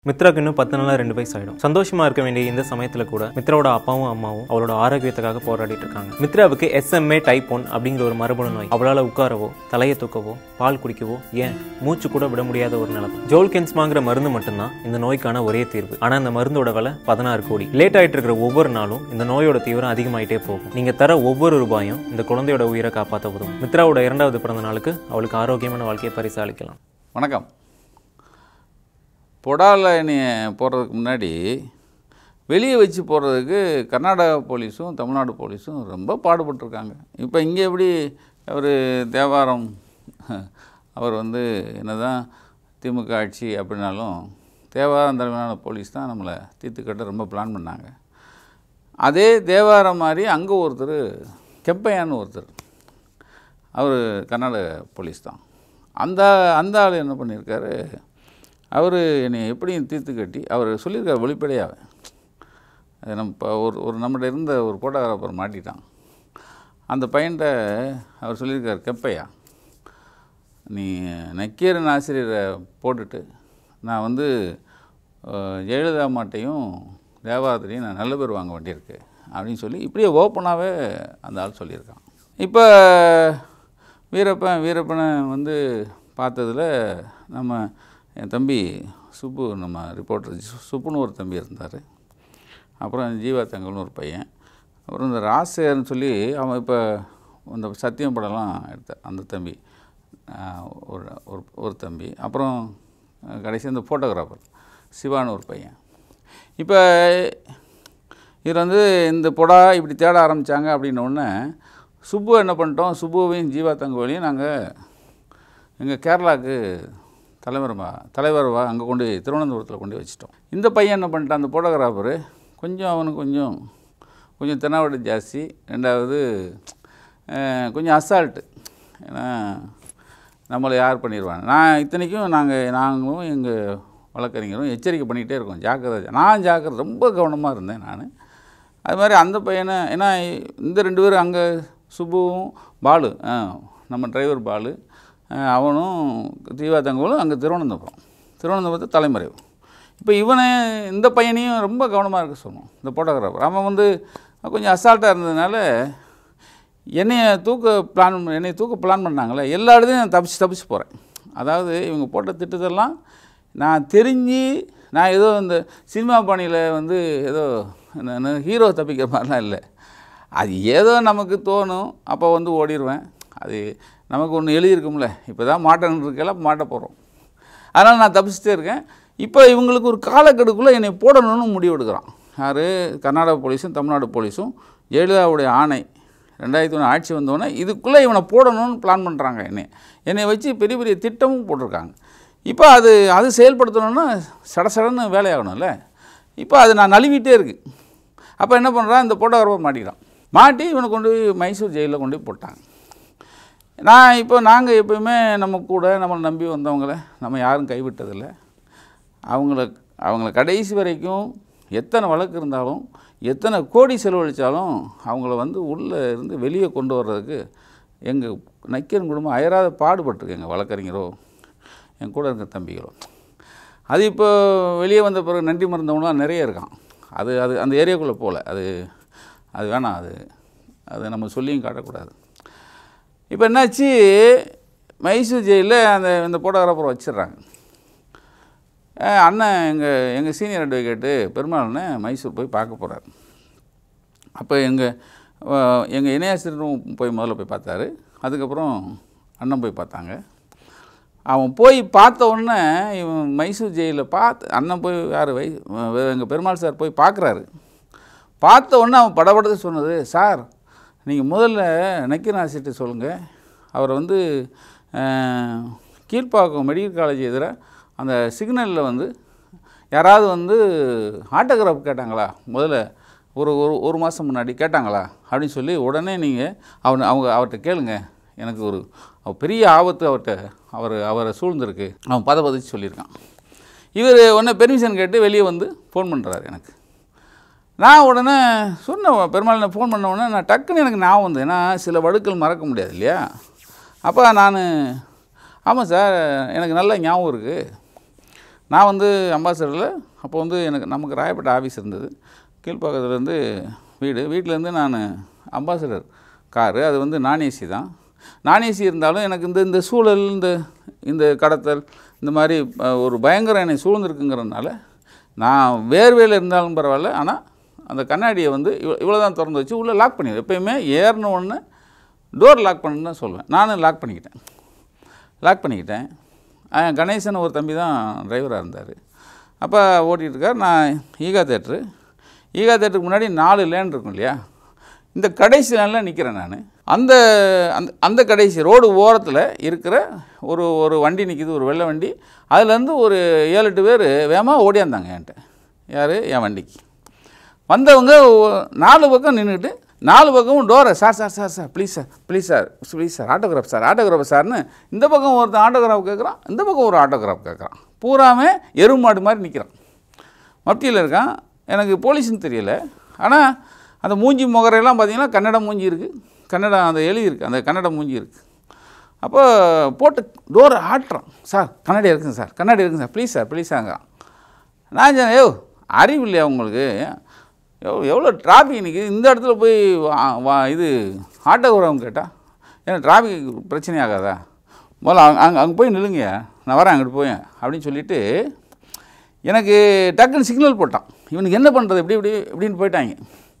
மித்ராக்கு இன்னும் பத்து நாளா ரெண்டு வயசு ஆயிடும் சந்தோஷமா இருக்க வேண்டிய இந்த சமயத்துல கூட மித்ராவோட அப்பாவும் அம்மாவும் அவளோட ஆரோக்கியத்துக்காக போராடிட்டு இருக்காங்க மித்ராவுக்கு எஸ்எம்ஏ டைப் ஒன் அப்படிங்கிற ஒரு மரபணு நோய் அவளால உட்காரவோ தலையை தூக்கவோ பால் குடிக்கவோ ஏன் மூச்சு கூட விட முடியாத ஒரு நிலைமை ஜோல்கென்ஸ்மாங்கிற மருந்து மட்டும்தான் இந்த நோய்க்கான ஒரே தீர்வு ஆனா இந்த மருந்தோட விலை பதினாறு கோடி லேட் ஆயிட்டு இருக்கிற ஒவ்வொரு நாளும் இந்த நோயோட தீவிரம் அதிகமாயிட்டே போகும் நீங்க தர ஒவ்வொரு ரூபாயும் இந்த குழந்தையோட உயிரை காப்பாற்ற உதவும் மித்ராவோட இரண்டாவது பிறந்த நாளுக்கு அவளுக்கு ஆரோக்கியமான வாழ்க்கையை பரிசாலிக்கலாம் வணக்கம் பொடால நீ போகிறதுக்கு முன்னாடி வெளியே வச்சு போகிறதுக்கு கர்நாடகா போலீஸும் தமிழ்நாடு போலீஸும் ரொம்ப பாடுபட்டிருக்காங்க இப்போ இங்கே எப்படி அவர் தேவாரம் அவர் வந்து என்னதான் திமுக ஆட்சி அப்படின்னாலும் தேவாரம் தலைமையிலான போலீஸ் தான் நம்மளை தீர்த்துக்கட்ட ரொம்ப பிளான் பண்ணாங்க அதே தேவாரம் மாதிரி அங்கே ஒருத்தர் கெப்பையான்னு ஒருத்தர் அவர் கர்நாடக போலீஸ் தான் அந்த அந்த ஆள் என்ன பண்ணியிருக்காரு அவர் என்னை எப்படியும் தீர்த்து கட்டி அவர் சொல்லியிருக்காரு வெளிப்படையாக அது நம்ம இப்போ ஒரு ஒரு நம்மகிட்ட இருந்த ஒரு ஃபோட்டோகிராஃபர் மாட்டிட்டான் அந்த பையன்கிட்ட அவர் சொல்லியிருக்கார் கெப்பையா நீ நக்கீரன் ஆசிரியரை போட்டுட்டு நான் வந்து அஹ், ஜெயலலிதா மாட்டையும் தேவாரத்தையும் நான் நல்ல பேர் வாங்க வேண்டியிருக்கு அப்படின்னு சொல்லி இப்படியே ஓப்பனாகவே அந்த ஆள் சொல்லியிருக்கான் இப்போ வீரப்பன் வீரப்பனை வந்து பார்த்ததில் நம்ம என் தம்பி சுப்பு நம்ம ரிப்போர்ட்டர் சுப்புன்னு ஒரு தம்பி இருந்தார் அப்புறம் ஜீவா தங்கல்னு ஒரு பையன் அப்புறம் இந்த ராசேர்னு சொல்லி அவன் இப்போ இந்த சத்தியம் படம்லாம் எடுத்த அந்த தம்பி ஆஹ், ஒரு ஒரு ஒரு தம்பி அப்புறம் அஹ், கடைசி இந்த ஃபோட்டோகிராஃபர் சிவான்னு ஒரு பையன் இப்போ இவர் வந்து இந்த பொடா இப்படி தேட ஆரம்பித்தாங்க அப்படின்னோடனே சுப்பு என்ன பண்ணிட்டோம் சுப்புவையும் ஜீவா தங்கவேலையும் நாங்கள் எங்கள் கேரளாவுக்கு தலைவரமா தலைவரவா அங்கே கொண்டு போய் திருவனந்தபுரத்தில் கொண்டு போய் வச்சிட்டோம் இந்த பையன் என்ன பண்ணிட்டான் அந்த ஃபோட்டோகிராஃபரு கொஞ்சம் அவனுக்கு கொஞ்சம் கொஞ்சம் தெனாவடு ஜாஸ்தி ரெண்டாவது அஹ், கொஞ்சம் அசால்ட்டு ஏன்னா நம்மளை யார் பண்ணிடுவாங்க நான் இத்தனைக்கும் நாங்கள் நாங்களும் எங்கள் வழக்கறிஞரும் எச்சரிக்கை பண்ணிகிட்டே இருக்கோம் ஜாக்கிரதை நான் ஜாக்கிரதை ரொம்ப கவனமாக இருந்தேன் நான் அது மாதிரி அந்த பையனை ஏன்னா இந்த ரெண்டு பேரும் அங்கே சுப்புவும் பாலு ஆ, நம்ம டிரைவர் பாலு ஆ, அவனும் தீவா தங்கவலும் அங்கே திருவனந்தபுரம் திருவனந்தபுரத்து தலைமறைவு இப்போ இவனை இந்த பையனையும் ரொம்ப கவனமாக இருக்க சொன்னோம் இந்த ஃபோட்டோகிராஃபர் அவன் வந்து கொஞ்சம் அசால்ட்டாக இருந்ததுனால என்னைய தூக்க பிளான் என்னை தூக்க பிளான் பண்ணாங்களே எல்லா இடத்தையும் நான் தப்பிச்சு தப்பிச்சு போகிறேன் அதாவது இவங்க போட்ட திட்டத்தெல்லாம் நான் தெரிஞ்சு நான் ஏதோ இந்த சினிமா பாணியில் வந்து ஏதோ என்ன ஹீரோ தப்பிக்கிற மாதிரிலாம் இல்லை அது ஏதோ நமக்கு தோணும் அப்போ வந்து ஓடிடுவேன் அது நமக்கு ஒன்று எழுதியிருக்கும்ல இப்போ தான் மாட்டேன்னு இருக்கல மாட்ட போகிறோம் அதனால் நான் தப்பிச்சுட்டே இருக்கேன் இப்போ இவங்களுக்கு ஒரு காலக்கெடுக்குள்ளே என்னை போடணும்னு முடிவு எடுக்கிறான் யார் கர்நாடக போலீஸும் தமிழ்நாடு போலீஸும் ஜெயலலிதாவுடைய ஆணை ரெண்டாயிரத்தி ஒன்று ஆட்சி வந்தோடனே இதுக்குள்ளே இவனை போடணும்னு பிளான் பண்ணுறாங்க என்னை என்னை வச்சு பெரிய பெரிய திட்டமும் போட்டிருக்காங்க இப்போ அது அது செயல்படுத்தணும்னா சட சடன்னு வேலையாகணும்ல இப்போ அது நான் நழுவிட்டே இருக்கு அப்போ என்ன பண்ணுறான் இந்த ஃபோட்டோகிராஃபர் மாட்டிக்கிறான் மாட்டி இவனை கொண்டு போய் மைசூர் ஜெயிலில் கொண்டு போய் போட்டாங்க நான் இப்போ நாங்கள் எப்பயுமே நம்ம கூட நம்மளை நம்பி வந்தவங்கள நம்ம யாரும் கைவிட்டதில்லை அவங்கள அவங்கள கடைசி வரைக்கும் எத்தனை வழக்கு இருந்தாலும் எத்தனை கோடி செலவழித்தாலும் அவங்கள வந்து உள்ளே இருந்து வெளியே கொண்டு வர்றதுக்கு எங்கள் நக்கீரன் குடும்பம் அயராத பாடுபட்டிருக்கு எங்கள் வழக்கறிஞரோ என் கூட இருக்க தம்பிகளோ அது இப்போ வெளியே வந்த பிறகு நன்றி மறந்தவங்களாம் நிறைய இருக்கான் அது அது அந்த ஏரியாக்குள்ளே போகல அது அது வேணாம் அது அதை நம்ம சொல்லியும் காட்டக்கூடாது இப்போ என்னாச்சு மைசூர் ஜெயிலில் அந்த இந்த ஃபோட்டோகிராஃபரை வச்சிடுறாங்க அஹ் அண்ணன் எங்கள் எங்கள் சீனியர் அட்வொகேட்டு பெருமாள் அண்ணன் மைசூர் போய் பார்க்க போகிறார் அப்போ எங்கள் எங்கள் இணையாசிரியரும் போய் முதல்ல போய் பார்த்தாரு அதுக்கப்புறம் அண்ணன் போய் பார்த்தாங்க அவன் போய் பார்த்த உடனே இவன் மைசூர் ஜெயிலில் பார்த்து அண்ணன் போய் யார் வை எங்கள் பெருமாள் சார் போய் பார்க்குறாரு பார்த்த உடனே அவன் படபடத்து சொன்னது சார் நீங்கள் முதல்ல நக்கீரன் ஆசிரியர்கிட்ட சொல்லுங்கள் அவரை வந்து அஹ், கீழ்ப்பாக்கம் மெடிக்கல் காலேஜ் எதிராக அந்த சிக்னலில் வந்து யாராவது வந்து ஆட்டோகிராஃப் கேட்டாங்களா முதல்ல ஒரு ஒரு ஒரு மாதம் முன்னாடி கேட்டாங்களா அப்படின்னு சொல்லி உடனே நீங்கள் அவனை அவங்க அவர்கிட்ட கேளுங்க எனக்கு ஒரு அவ- பெரிய ஆபத்து அவர்கிட்ட அவர் அவரை சூழ்ந்திருக்கு அவன் பத பதச்சு சொல்லியிருக்கான் இவர் உடனே பெர்மிஷன் கேட்டு வெளியே வந்து ஃபோன் பண்ணுறாரு எனக்கு நான் உடனே சொன்னேன் பெருமாள் ஃபோன் பண்ண உடனே நான் டக்குன்னு எனக்கு ஞாபகம் வந்து ஏன்னா சில வடுக்கள் மறக்க முடியாது இல்லையா அப்போ நான் ஆமாம் சார் எனக்கு நல்ல ஞாபகம் இருக்குது நான் வந்து அம்பாசடரில் அப்போ வந்து எனக்கு நமக்கு ராயப்பேட்டை ஆஃபீஸ் இருந்தது கீழ்ப்பாக்கத்துலேருந்து வீடு வீட்டிலேருந்து நான் அம்பாசடர் காரு அது வந்து நான் ஏசி தான் நான் ஏசி இருந்தாலும் எனக்கு இந்த இந்த சூழல் இந்த இந்த கடத்தல் இந்த மாதிரி அஹ், ஒரு பயங்கரம் என்னை சூழ்ந்திருக்குங்கிறதுனால நான் வேர்வையில் இருந்தாலும் பரவாயில்ல ஆனால் அந்த கண்ணாடியை வந்து இவ்வளோ இவ்வளோ தான் திறந்து வச்சு உள்ளே லாக் பண்ணிடுவேன் எப்பயுமே ஏறின உடனே டோர் லாக் பண்ணுன்னு தான் சொல்லுவேன் நானும் லாக் பண்ணிக்கிட்டேன் லாக் பண்ணிக்கிட்டேன் அஹ் கணேசன் ஒரு தம்பி தான் டிரைவராக இருந்தார் அப்போ ஓட்டிகிட்டு இருக்கார் நான் ஈகா தேட்ரு ஈகா தேட்டருக்கு முன்னாடி நாலு லேன் இருக்கும் இல்லையா இந்த கடைசி லேனில் நிற்கிறேன் நான் அந்த அந்த அந்த கடைசி ரோடு ஓரத்தில் இருக்கிற ஒரு ஒரு வண்டி நிற்கிது ஒரு வெள்ளை வண்டி அதுலேருந்து ஒரு ஏழு எட்டு பேர் வேகமாக ஓடியாந்தாங்க என்கிட்ட யார் என் வண்டிக்கு வந்தவங்க ஒ- நாலு பக்கம் நின்றுட்டு நாலு பக்கமும் டோரை sir sir sir sir please sir please sir please sir autograph sir autograph சார்னு இந்த பக்கம் ஒருத்தன் ஆட்டோகிராஃப் கேட்குறான் இந்த பக்கம் ஒரு ஆட்டோகிராஃப் கேட்குறான் பூராமே எருமாடு மாதிரி நிற்கிறான் மப்டியில் இருக்கான் எனக்கு போலீஸ்னு தெரியல ஆனால் அந்த மூஞ்சி முகரையெல்லாம் பார்த்தீங்கன்னா கன்னட மூஞ்சி இருக்குது கன்னடம் அந்த எழுதி இருக்குது அந்த கன்னட மூஞ்சி இருக்குது அப்போ போட்டு டோரை ஆட்டுறான் சார் கண்ணாடி இருக்குங்க சார் கண்ணாடி இருக்குங்க சார் ப்ளீஸ் சார் ப்ளீஸ் சாங்க நான் சொன்னேன் யோ அறிவு இல்லையா உங்களுக்கு எவ் எவ்வளோ டிராஃபிக் நிற்கிது இந்த இடத்துல போய் வா- வா இது ஆட்டோ வரவங்க கேட்டால் ஏன்னா டிராஃபிக் பிரச்சனை ஆகாதா முதல்ல அங்கே அங்கே அங்கே போய் நில்லுங்கய்யா நான் வரேன் அங்கிட்டு போய் அப்படின்னு சொல்லிட்டு எனக்கு டக்குன்னு சிக்னல் போட்டான் இவனுக்கு என்ன பண்ணுறது எப்படி இப்படி இப்படின்னு போயிட்டாங்க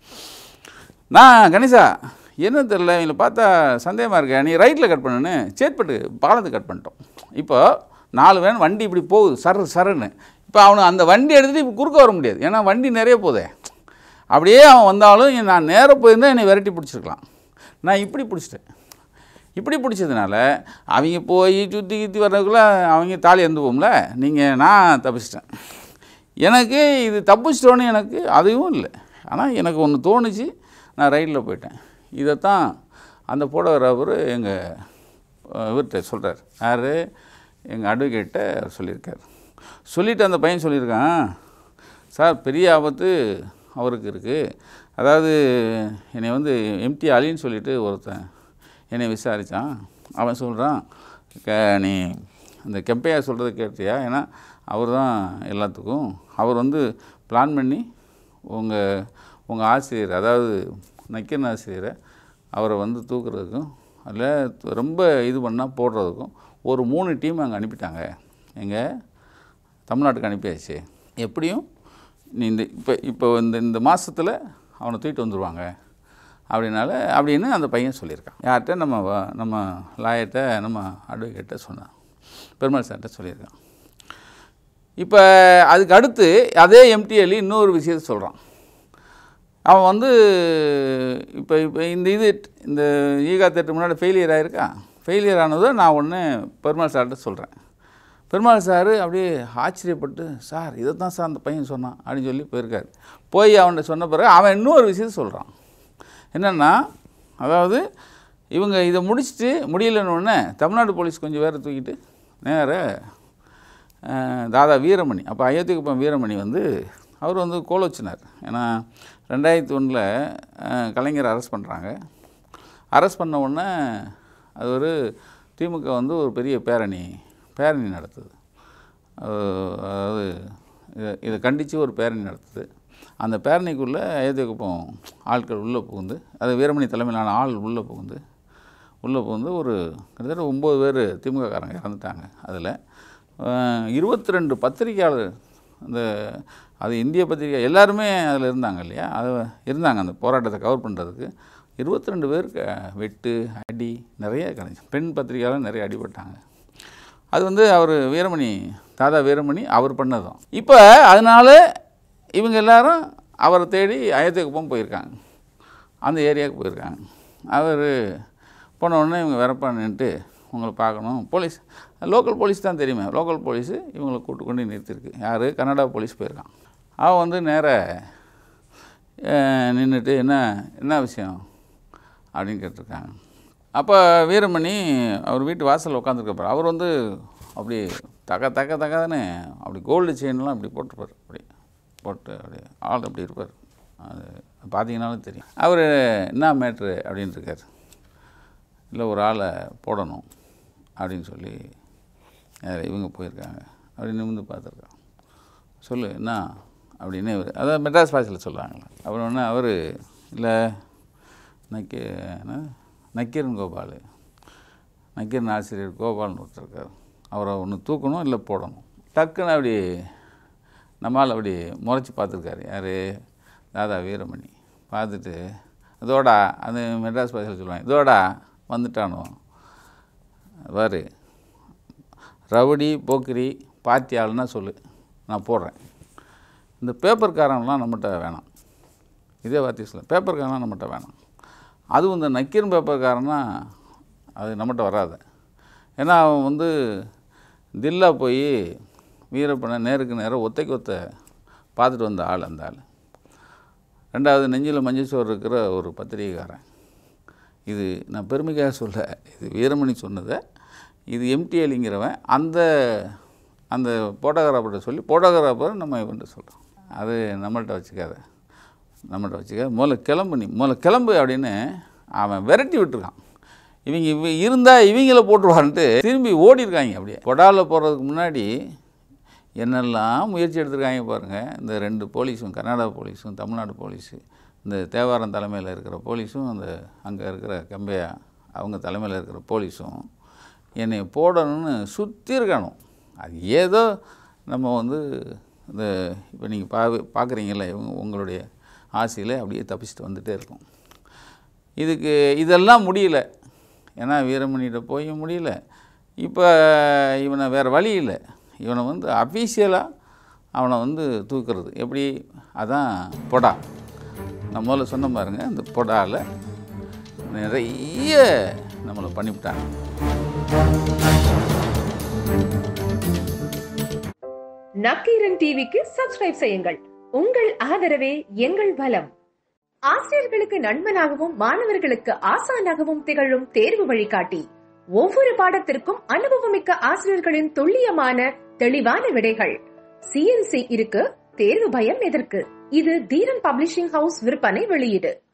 நான் கணேசா என்ன தெரில இவங்களை பார்த்தா சந்தேகமாக இருக்கேன் நீ ரைட்டில் கட் பண்ணுன்னு சேத்பட்டு பாலத்தை கட் பண்ணிட்டோம் இப்போ நாலு வேன் வண்டி இப்படி போகுது சரு சருன்னு இப்போ அவனு அந்த வண்டி எடுத்துகிட்டு இப்போ குறுக்க வர முடியாது ஏன்னா வண்டி நிறைய போதே அப்படியே அவன் வந்தாலும் இ- நான் நேராக போயிருந்தா என்னை விரட்டி பிடிச்சிருக்கலாம் நான் இப்படி பிடிச்சிட்டேன் இப்படி பிடிச்சதுனால அவங்க போய் சுற்றி கித்தி வர்றதுக்குள்ளே அவங்க தாலி இறந்து போகும்ல நீங்கள் நான் தப்பிச்சிட்டேன் எனக்கு இது தப்பிச்சிட்டோன்னு எனக்கு அதுவும் இல்லை ஆனால் எனக்கு ஒன்று தோணுச்சு நான் ரைட்டில் போயிட்டேன் இதைத்தான் அந்த ஃபோட்டோகிராஃபர் எங்கள் இவர்கிட்ட சொல்கிறார் யார் எங்கள் அட்வொகேட்ட அவர் சொல்லியிருக்கார் சொல்லிவிட்டு அந்த பையன் சொல்லியிருக்கான் சார் பெரிய ஆபத்து அவருக்கு இருக்குது அதாவது என்னை வந்து எம்டி அலின்னு சொல்லிட்டு ஒருத்தன் என்னை விசாரித்தான் அவன் சொல்கிறான் க நீ அந்த கெம்பையா சொல்கிறத கேட்டியா ஏன்னா அவர் தான் எல்லாத்துக்கும் அவர் வந்து பிளான் பண்ணி உங்கள் உங்கள் ஆசிரியர் அதாவது நக்கீரன் ஆசிரியரை அவரை வந்து தூக்குறதுக்கும் அதில் ரொம்ப இது பண்ணால் போடுறதுக்கும் ஒரு மூணு டீம் அங்கே அனுப்பிட்டாங்க எங்கே தமிழ்நாட்டுக்கு அனுப்பியாச்சு எப்படியும் நீ இந்த இப்போ இப்போ இந்த இந்த மாதத்தில் அவனை தூக்கிட்டு வந்துடுவாங்க அப்படினால அப்படின்னு அந்த பையன் சொல்லியிருக்கான் யார்கிட்ட நம்ம வ- நம்ம லாயர்கிட்ட நம்ம அட்வொகேட்ட சொன்னான் பெருமாள் சார்கிட்ட சொல்லியிருக்கான் இப்போ அதுக்கு அடுத்து அதே எம்டிஎல் இன்னொரு விஷயத்தை சொல்கிறான் அவன் வந்து இப்போ இப்போ இந்த இது இந்த ஈகா தேட்டர் முன்னாடி ஃபெயிலியர் ஆகிருக்கா ஃபெயிலியர் ஆனதை நான் ஒன்று பெருமாள் சார்கிட்ட சொல்கிறேன் பெருமாள் சார் அப்படியே ஆச்சரியப்பட்டு சார் இதை தான் சார் அந்த பையன் சொன்னான் அப்படின்னு சொல்லி போயிருக்காரு போய் அவன்கிட்ட சொன்ன பிறகு அவன் இன்னொரு விஷயத்தை சொல்கிறான் என்னென்னா அதாவது இவங்க இதை முடிச்சுட்டு முடியலன்னு உடனே தமிழ்நாடு போலீஸ் கொஞ்சம் பேரை தூக்கிட்டு நேர அஹ், தாதா வீரமணி அப்போ அயோத்திக்குப்பம் வீரமணி வந்து அவர் வந்து கோலோச்சினார் ஏன்னா ரெண்டாயிரத்தி ஒன்றில் கலைஞர் அரெஸ்ட் பண்ணுறாங்க அரெஸ்ட் பண்ண உடனே அது ஒரு திமுக வந்து ஒரு பெரிய பேரணி பேரணி நடத்துது அது- அதாவது இதை இதை கண்டித்து ஒரு பேரணி நடத்துது அந்த பேரணிக்குள்ளே அயோத்தியக்குப்பம் ஆட்கள் உள்ளே புகுந்து அது வீரமணி தலைமையிலான ஆள் உள்ளே புகுந்து உள்ளே புகுந்து ஒரு கிட்டத்தட்ட ஒம்பது பேர் திமுககாரங்க இறந்துட்டாங்க அதில் இருபத்தி ரெண்டு பத்திரிகையாளர் அந்த அது இந்திய பத்திரிகை எல்லாருமே அதில் இருந்தாங்க இல்லையா அது இருந்தாங்க அந்த போராட்டத்தை கவர் பண்ணுறதுக்கு இருபத்தி ரெண்டு பேருக்கு வெட்டு அடி நிறைய கிடைச்சி பெண் பத்திரிகையாளர் நிறைய அடிபட்டாங்க அது வந்து அவர் வீரமணி தாதா வீரமணி அவர் பண்ணதும் இப்போ அதனால் இவங்க எல்லாரும் அவரை தேடி அயோத்தியக்குப்பம் போயிருக்காங்க அந்த ஏரியாவுக்கு போயிருக்காங்க அவர் போன உடனே இவங்க வரப்பா நின்றுட்டு உங்களை பார்க்கணும் போலீஸ் லோக்கல் போலீஸ் தான் தெரியுமே லோக்கல் போலீஸு இவங்களை கூட்டு கொண்டு நிறுத்திருக்கு யார் கனடா போலீஸ் போயிருக்கான் அவன் வந்து நேர நின்றுட்டு என்ன என்ன விஷயம் அப்படின்னு கேட்டிருக்காங்க அப்போ வீரமணி அவர் வீட்டு வாசலில் உட்காந்துருக்கப்பார் அவர் வந்து அப்படி தக்க தக்க தக்காதானே அப்படி கோல்டு செயின்லாம் அப்படி போட்டிருப்பார் அப்படி போட்டு அப்படி ஆள் அப்படி இருப்பார் அது பார்த்தீங்கன்னாலும் தெரியும் அவர் என்ன மேட்ரு அப்படின்னு இருக்கார் இல்லை ஒரு ஆளை போடணும் அப்படின்னு சொல்லி நேரா இவங்க போயிருக்காங்க அப்படி நிமிந்து பார்த்துருக்கான் சொல்லு என்ன அப்படின்னு இவர் அதான் மெட்ராஸ் பாஷையில் சொல்கிறாங்களே அப்புறம் ஒன்று அவர் இல்லை நக்கி என்ன நக்கீரன் கோபால் நக்கீரன் ஆசிரியர் கோபால்னு ஒருத்தர் இருக்கார் அவரை ஒன்று தூக்கணும் இல்லை போடணும் டக்குன்னு அப்படி நம்மால் அப்படி முறைச்சி பார்த்துருக்காரு யார் தாதா வீரமணி பார்த்துட்டு இதோடா அது மெட்ராஸ் பாஷையில் சொல்லுவாங்க இதோடா வந்துட்டானோ பாரு ரவுடி போக்கிரி பாத்தி ஆளுன்னா சொல்லு நான் போடுறேன் இந்த பேப்பர்காரன்லாம் நம்மகிட்ட வேணாம் இதே வார்த்தை சொல்ல பேப்பர்காரன்லாம் நம்மகிட்ட வேணாம் அதுவும் இந்த நக்கீரன் பேப்பர்காரன்னா அது நம்மகிட்ட வராது ஏன்னா அவன் வந்து தில்லா போய் வீரப்பனை நேருக்கு நேரம் ஒத்தைக்கு ஒத்த பார்த்துட்டு வந்த ஆள் அந்த ஆள் ரெண்டாவது நெஞ்சில் மஞ்சள் சோறு இருக்கிற ஒரு பத்திரிகைக்காரன் இது நான் பெருமைக்காக சொல்ல இது வீரமணி சொன்னதை இது எம்டிஎலிங்கிறவன் அந்த அந்த போட்டோகிராஃபர்கிட்ட சொல்லி போட்டோகிராஃபர் நம்ம இவன்ட்ட சொல்கிறோம் அது நம்மள்ட்ட வச்சுக்காத நம்மள்ட்ட வச்சுக்காத முதல்ல கிளம்பு நீ முதல்ல கிளம்பு அப்படின்னு அவன் விரட்டி விட்டுருக்கான் இவங்க இவ இருந்தால் இவங்கள போட்டுருவான்ட்டு திரும்பி ஓடி இருக்காங்க அப்படியே கொடாவில் போகிறதுக்கு முன்னாடி என்னெல்லாம் முயற்சி எடுத்திருக்காங்க பாருங்கள் இந்த ரெண்டு போலீஸும் கர்நாடகா போலீஸும் தமிழ்நாடு போலீஸு இந்த தேவாரம் தலைமையில் இருக்கிற போலீஸும் அந்த அங்கே இருக்கிற கம்பையா அவங்க தலைமையில் இருக்கிற போலீஸும் என்னை போடணும்னு சுற்றி இருக்கணும் அது ஏதோ நம்ம வந்து இந்த இப்போ நீங்கள் பா பார்க்குறீங்கள இவங்க உங்களுடைய ஆசையில் அப்படியே தப்பிச்சுட்டு வந்துகிட்டே இருக்கும் இதுக்கு இதெல்லாம் முடியல ஏன்னா வீரமணிகிட்ட போய் முடியல இப்போ இவனை வேறு வழி இல்லை இவனை வந்து அஃபீஷியலாக அவனை வந்து தூக்குறது எப்படி அதான் பொடா நான் முதல்ல சொன்ன பாருங்க இந்த பொடாவில் நிறைய நம்மளை பண்ணிவிட்டாங்க நக்கீரன் டிவிக்கு சப்ஸ்கிரைப் செய்யுங்கள் உங்கள் ஆதரவே எங்கள் பலம் ஆசிரியர்களுக்கு நண்பனாகவும் மாணவர்களுக்கு ஆசானாகவும் திகழும் தேர்வு வழிகாட்டி ஒவ்வொரு பாடத்திற்கும் அனுபவமிக்க ஆசிரியர்களின் துல்லியமான தெளிவான விடைகள் சிஎன்சி இருக்கு தேர்வு பயம் எதற்கு இது தீரன் பப்ளிஷிங் ஹவுஸ் விற்பனை வெளியீடு